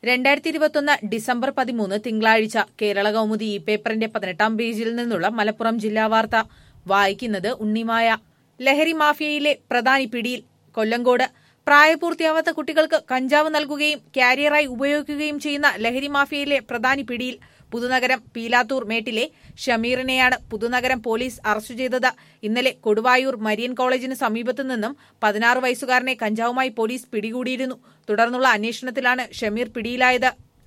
രണ്ടായിരത്തി ഇരുപത്തൊന്ന് ഡിസംബർ പതിമൂന്ന് തിങ്കളാഴ്ച കേരള കൗമുദി ഈ പേപ്പറിന്റെ പതിനെട്ടാം പേജിൽ നിന്നുള്ള മലപ്പുറം ജില്ലാ വാർത്ത വായിക്കുന്നത് ഉണ്ണിമായ ലഹരി മാഫിയയിലെ പ്രധാനി പിടിയിൽ കൊല്ലങ്കോട് പ്രായപൂർത്തിയാവാത്ത കുട്ടികൾക്ക് കഞ്ചാവ് നൽകുകയും കാരിയറായി ഉപയോഗിക്കുകയും ചെയ്യുന്ന ലഹരി മാഫിയയിലെ പ്രധാനി പിടിയിൽ പുതുനഗരം പീലാത്തൂർ മേട്ടിലെ ഷമീറിനെയാണ് പുതുനഗരം പോലീസ് അറസ്റ്റ് ചെയ്തത് ഇന്നലെ കൊടുവായൂർ മരിയൻ കോളേജിന് സമീപത്തു നിന്നും പതിനാറ് വയസ്സുകാരനെ കഞ്ചാവുമായി പോലീസ് പിടികൂടിയിരുന്നു തുടർന്നുള്ള അന്വേഷണത്തിലാണ് ഷമീർ പിടിയിലായത്